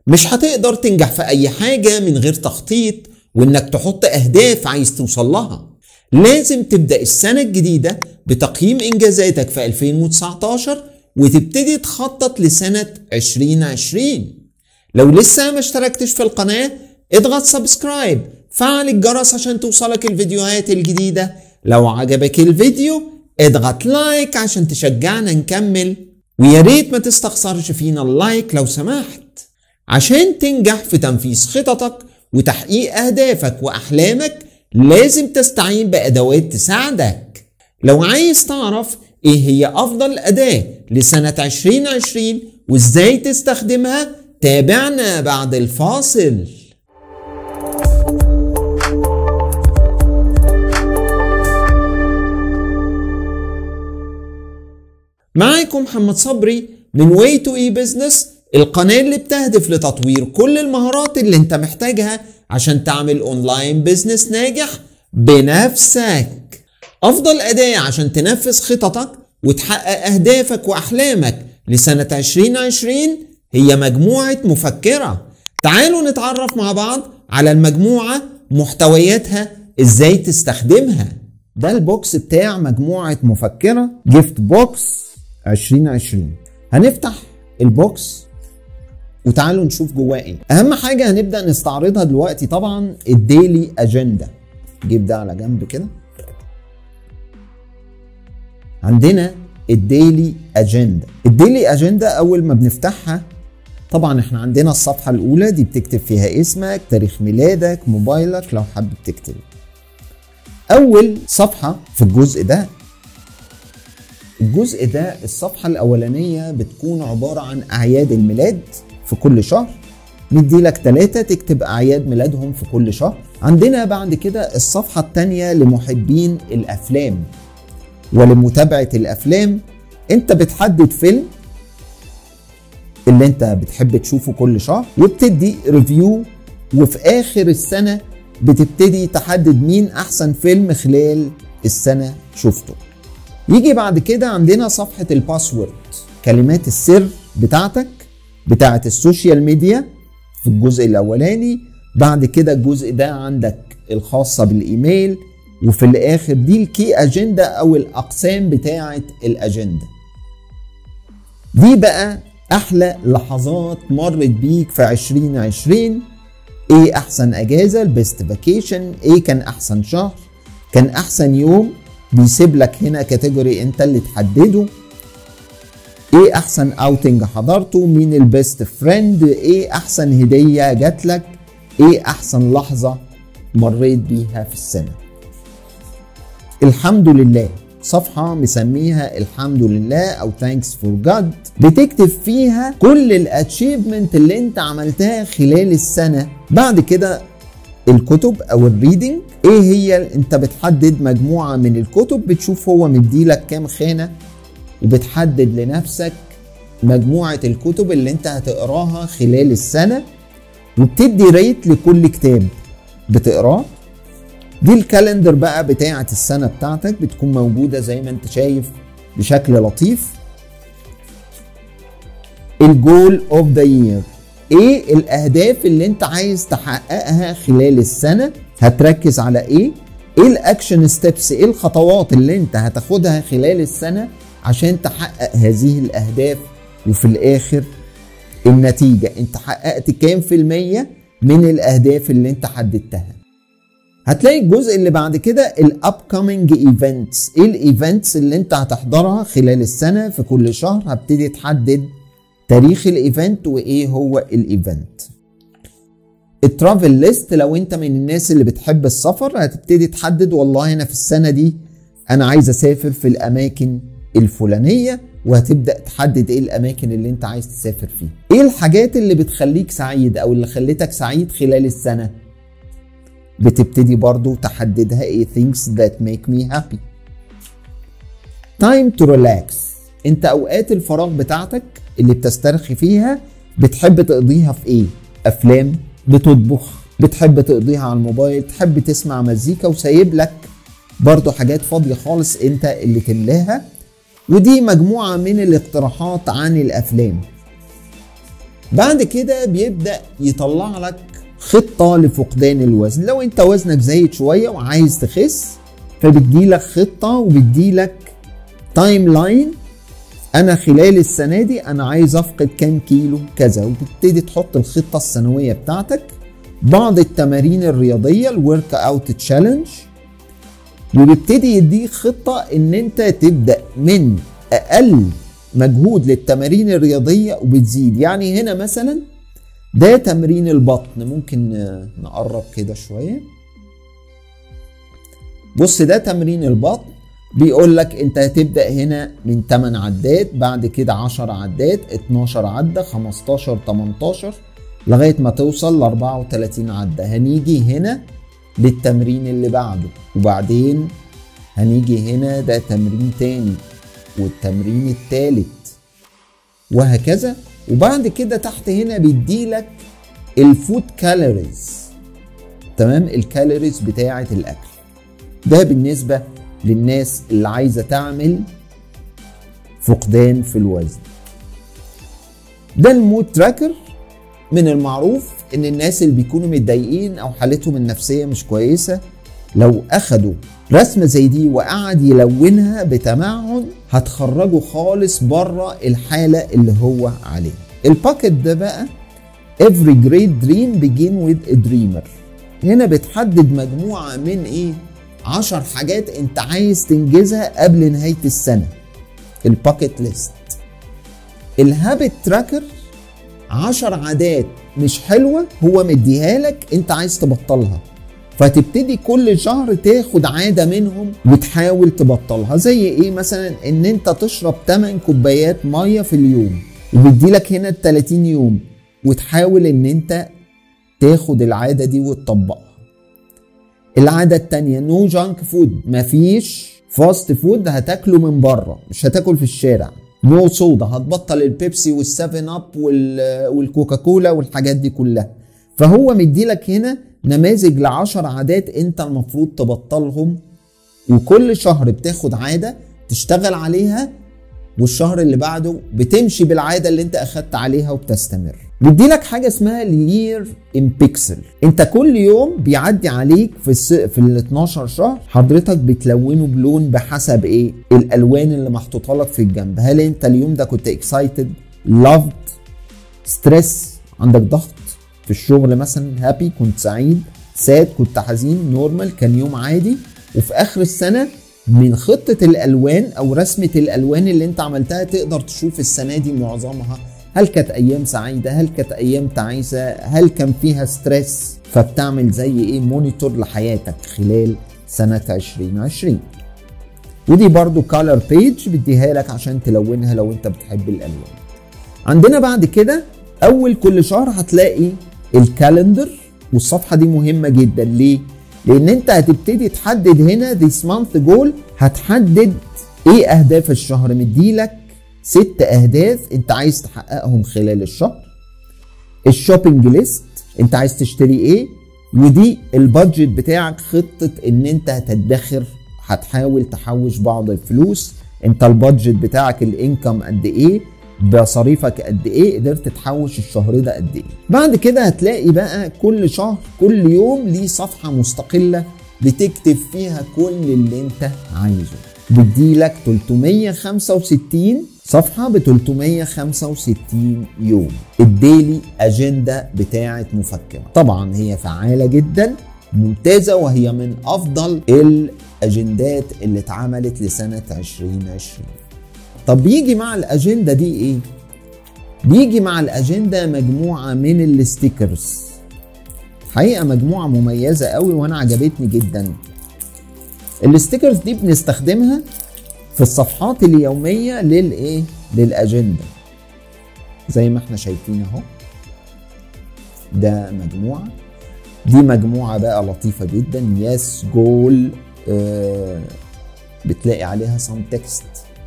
مش هتقدر تنجح في أي حاجة من غير تخطيط وإنك تحط أهداف عايز توصل لها لازم تبدأ السنة الجديدة بتقييم إنجازاتك في 2019 وتبتدي تخطط لسنة 2020 لو لسه ما اشتركتش في القناة اضغط سبسكرايب فعل الجرس عشان توصلك الفيديوهات الجديدة لو عجبك الفيديو اضغط لايك عشان تشجعنا نكمل ويا ريت ما تستخسرش فينا اللايك لو سمحت عشان تنجح في تنفيذ خططك وتحقيق أهدافك وأحلامك لازم تستعين بأدوات تساعدك لو عايز تعرف ايه هي أفضل أداة لسنة 2020 وازاي تستخدمها تابعنا بعد الفاصل معاكم محمد صبري من واي تو اي بزنس القناة اللي بتهدف لتطوير كل المهارات اللي انت محتاجها عشان تعمل اونلاين بزنس ناجح بنفسك افضل اداة عشان تنفذ خططك وتحقق اهدافك واحلامك لسنة 2020 هي مجموعة مفكرة تعالوا نتعرف مع بعض على المجموعة محتوياتها ازاي تستخدمها ده البوكس بتاع مجموعة مفكرة جيفت بوكس 2020 هنفتح البوكس وتعالوا نشوف جواه ايه اهم حاجة هنبدأ نستعرضها دلوقتي طبعا الديلي اجندا جيب ده على جنب كده عندنا الديلي اجندا الديلي اجندا اول ما بنفتحها طبعا احنا عندنا الصفحة الاولى دي بتكتب فيها اسمك تاريخ ميلادك موبايلك لو حابب تكتب اول صفحة في الجزء ده الجزء ده الصفحة الأولانية بتكون عبارة عن أعياد الميلاد في كل شهر مديلك ثلاثة تكتب أعياد ميلادهم في كل شهر عندنا بعد كده الصفحة التانية لمحبين الأفلام ولمتابعة الأفلام أنت بتحدد فيلم اللي أنت بتحب تشوفه كل شهر وبتدي ريفيو وفي آخر السنة بتبتدي تحدد مين أحسن فيلم خلال السنة شفته يجي بعد كده عندنا صفحة الباسورد كلمات السر بتاعتك بتاعت السوشيال ميديا في الجزء الأولاني بعد كده الجزء ده عندك الخاصة بالإيميل وفي الآخر دي الكي أجندة أو الأقسام بتاعت الأجندة دي بقى أحلى لحظات مرت بيك في 2020 إيه أحسن أجازة البيست فاكيشن إيه كان أحسن شهر كان أحسن يوم بيسيب لك هنا كاتيجوري انت اللي تحدده ايه احسن اوتنج حضرته مين البيست فريند ايه احسن هدية جات لك ايه احسن لحظة مريت بيها في السنة الحمد لله صفحة مسميها الحمد لله او ثانكس فور جاد بتكتب فيها كل الاتشيفمنت اللي انت عملتها خلال السنة بعد كده الكتب او الريدنج ايه هي انت بتحدد مجموعه من الكتب بتشوف هو مديلك كام خانه وبتحدد لنفسك مجموعه الكتب اللي انت هتقراها خلال السنه وبتدي ريت لكل كتاب بتقراه دي الكالندر بقى بتاعه السنه بتاعتك بتكون موجوده زي ما انت شايف بشكل لطيف الجول اوف ذا يير ايه الاهداف اللي انت عايز تحققها خلال السنه هتركز على ايه ايه الاكشن ستيبس ايه الخطوات اللي انت هتاخدها خلال السنه عشان تحقق هذه الاهداف وفي الاخر النتيجه انت حققت كام في الميه من الاهداف اللي انت حددتها هتلاقي الجزء اللي بعد كده الاب كومينج ايفنتس ايه الايفنتس اللي انت هتحضرها خلال السنه في كل شهر هبتدي تحدد تاريخ الايفنت وايه هو الايفنت الترافل ليست لو انت من الناس اللي بتحب السفر هتبتدي تحدد والله انا في السنه دي انا عايز اسافر في الاماكن الفلانيه وهتبدا تحدد ايه الاماكن اللي انت عايز تسافر فيها ايه الحاجات اللي بتخليك سعيد او اللي خلتك سعيد خلال السنه بتبتدي برضو تحددها ايه things that make me happy time to relax انت اوقات الفراغ بتاعتك اللي بتسترخي فيها بتحب تقضيها في ايه افلام بتطبخ بتحب تقضيها على الموبايل تحب تسمع مزيكا وسايب لك برضو حاجات فاضية خالص انت اللي تملاها ودي مجموعة من الاقتراحات عن الافلام بعد كده بيبدا يطلع لك خطه لفقدان الوزن لو انت وزنك زايد شويه وعايز تخس فبيديلك خطه وبيديلك تايم لاين انا خلال السنه دي انا عايز افقد كام كيلو كذا وبتبتدي تحط الخطه السنويه بتاعتك بعض التمارين الرياضيه الورك اوت تشالنج وبيبتدي يديك خطه ان انت تبدا من اقل مجهود للتمارين الرياضيه وبتزيد يعني هنا مثلا ده تمرين البطن ممكن نقرب كده شويه بص ده تمرين البطن بيقول لك انت هتبدا هنا من 8 عدات بعد كده 10 عدات 12 عده 15 18 لغايه ما توصل ل 34 عده هنيجي هنا للتمرين اللي بعده وبعدين هنيجي هنا ده تمرين تاني والتمرين التالت وهكذا وبعد كده تحت هنا بيديلك الفود كالوريز تمام الكالوريز بتاعه الاكل ده بالنسبه للناس اللي عايزه تعمل فقدان في الوزن ده المود تراكر من المعروف ان الناس اللي بيكونوا متضايقين او حالتهم النفسيه مش كويسه لو اخدوا رسمه زي دي وقعد يلونها بتمعن هتخرجه خالص بره الحاله اللي هو عليها الباكت ده بقى every great dream begin with a dreamer هنا بتحدد مجموعه من ايه 10 حاجات انت عايز تنجزها قبل نهايه السنه الباكت ليست الهابت تراكر 10 عادات مش حلوه هو مديها لك انت عايز تبطلها فتبتدي كل شهر تاخد عاده منهم وتحاول تبطلها زي ايه مثلا ان انت تشرب 8 كوبايات ميه في اليوم وبيديلك هنا ال 30 يوم وتحاول ان انت تاخد العاده دي وتطبقها العاده التانية نو جانك فود مفيش فاست فود هتاكله من بره مش هتاكل في الشارع نو صودا هتبطل البيبسي والسفن اب والكوكاكولا والحاجات دي كلها فهو مديلك هنا نماذج لعشر عادات انت المفروض تبطلهم وكل شهر بتاخد عاده تشتغل عليها والشهر اللي بعده بتمشي بالعاده اللي انت اخدت عليها وبتستمر بيدي لك حاجه اسمها الير ان بيكسل انت كل يوم بيعدي عليك في الس... في ال 12 شهر حضرتك بتلونه بلون بحسب ايه الالوان اللي محطوطه لك في الجنب هل انت اليوم ده كنت اكسايتد لافد ستريس عندك ضغط في الشغل مثلا هابي كنت سعيد ساد كنت حزين نورمال كان يوم عادي وفي اخر السنه من خطة الألوان أو رسمة الألوان اللي أنت عملتها تقدر تشوف السنة دي معظمها هل كانت أيام سعيدة هل كانت أيام تعيسة هل كان فيها ستريس فبتعمل زي إيه مونيتور لحياتك خلال سنة 2020 ودي برضو كالر بيج بديها لك عشان تلونها لو أنت بتحب الألوان عندنا بعد كده أول كل شهر هتلاقي الكالندر والصفحة دي مهمة جدا ليه؟ لان انت هتبتدي تحدد هنا this month goal هتحدد ايه اهداف الشهر مديلك ست اهداف انت عايز تحققهم خلال الشهر الشوبينج ليست انت عايز تشتري ايه ودي البادجت بتاعك خطة ان انت هتدخر هتحاول تحوش بعض الفلوس انت البادجت بتاعك الانكم قد ايه مصاريفك قد ايه قدرت تحوش الشهر ده قد ايه بعد كده هتلاقي بقى كل شهر كل يوم ليه صفحه مستقله بتكتب فيها كل اللي انت عايزه بتديلك 365 صفحة ب 365 يوم الديلي أجندة بتاعة مفكرة طبعا هي فعالة جدا ممتازة وهي من أفضل الأجندات اللي اتعملت لسنة 2020 طب بيجي مع الاجنده دي ايه بيجي مع الاجنده مجموعه من الستيكرز حقيقه مجموعه مميزه قوي وانا عجبتني جدا الستيكرز دي بنستخدمها في الصفحات اليوميه للايه للاجنده زي ما احنا شايفين اهو ده مجموعه دي مجموعه بقى لطيفه جدا يس جول آه بتلاقي عليها سام تكست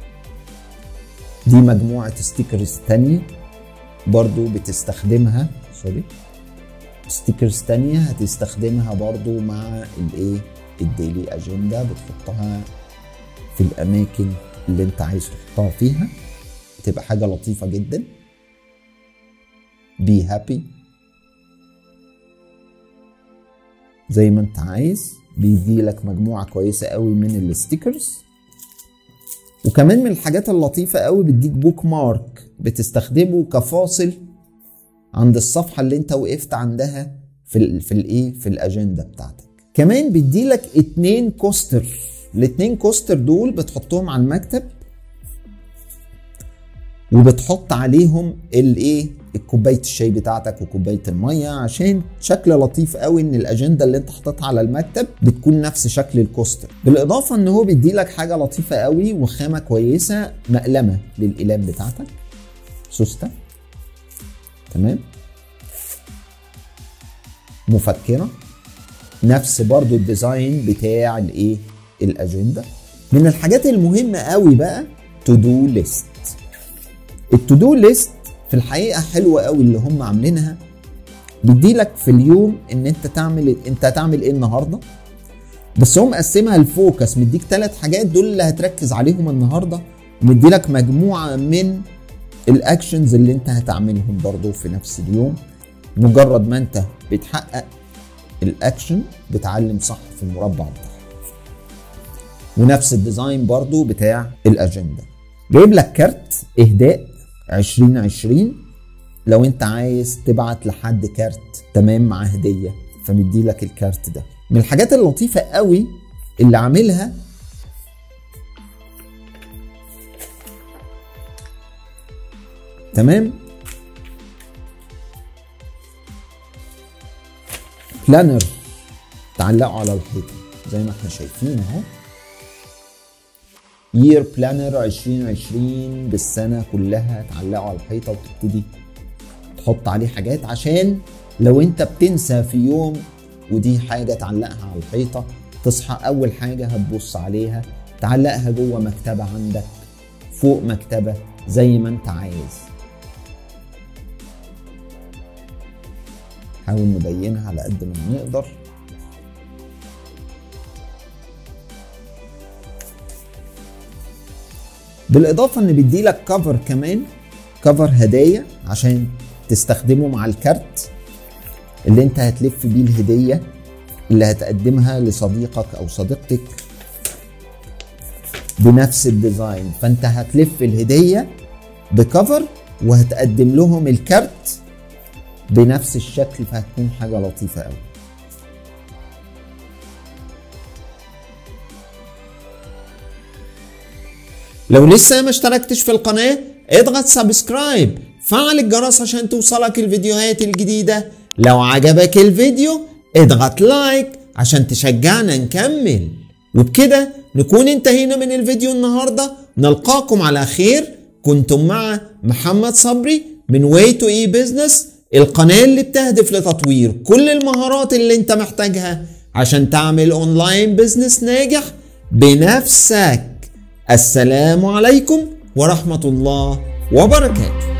دي مجموعة ستيكرز تانية برضو بتستخدمها سوري ستيكرز تانية هتستخدمها برضو مع الايه الديلي اجندا بتحطها في الاماكن اللي انت عايز تحطها فيها تبقى حاجة لطيفة جدا بي هابي زي ما انت عايز بيدي لك مجموعة كويسة قوي من الستيكرز وكمان من الحاجات اللطيفة قوي بيديك بوك مارك بتستخدمه كفاصل عند الصفحة اللي انت وقفت عندها في ال في الايه في الاجندة بتاعتك كمان بيدي لك اتنين كوستر الاتنين كوستر دول بتحطهم على المكتب وبتحط عليهم الايه كوبايه الشاي بتاعتك وكوبايه الميه عشان شكل لطيف قوي ان الاجنده اللي انت حاططها على المكتب بتكون نفس شكل الكوستر بالاضافه ان هو بيدي لك حاجه لطيفه قوي وخامه كويسه مقلمه للاقلام بتاعتك سوسته تمام مفكره نفس برضو الديزاين بتاع الايه الاجنده من الحاجات المهمه قوي بقى تو دو ليست التو دو ليست في الحقيقه حلوه قوي اللي هم عاملينها بيدي لك في اليوم ان انت تعمل انت هتعمل ايه النهارده بس هو مقسمها الفوكس مديك ثلاث حاجات دول اللي هتركز عليهم النهارده ومدي لك مجموعه من الاكشنز اللي انت هتعملهم برضو في نفس اليوم مجرد ما انت بتحقق الاكشن بتعلم صح في المربع بتاعك ونفس الديزاين برضو بتاع الاجنده جايب لك كارت اهداء 2020 لو انت عايز تبعت لحد كارت تمام مع هديه فمدي لك الكارت ده من الحاجات اللطيفه قوي اللي عاملها تمام بلانر تعلقوا على الحيطه زي ما احنا شايفين اهو يير بلانر 2020 بالسنه كلها تعلقه على الحيطه وتبتدي تحط عليه حاجات عشان لو انت بتنسى في يوم ودي حاجه تعلقها على الحيطه تصحى اول حاجه هتبص عليها تعلقها جوه مكتبه عندك فوق مكتبه زي ما انت عايز حاول نبينها على قد ما نقدر بالاضافه ان بيدي لك كفر كمان كفر هدايا عشان تستخدمه مع الكارت اللي انت هتلف بيه الهديه اللي هتقدمها لصديقك او صديقتك بنفس الديزاين فانت هتلف الهديه بكفر وهتقدم لهم الكارت بنفس الشكل فهتكون حاجه لطيفه قوي لو لسه ما اشتركتش في القناة اضغط سبسكرايب فعل الجرس عشان توصلك الفيديوهات الجديدة لو عجبك الفيديو اضغط لايك عشان تشجعنا نكمل وبكده نكون انتهينا من الفيديو النهاردة نلقاكم على خير كنتم مع محمد صبري من واي تو اي بزنس القناة اللي بتهدف لتطوير كل المهارات اللي انت محتاجها عشان تعمل اونلاين بزنس ناجح بنفسك السلام عليكم ورحمة الله وبركاته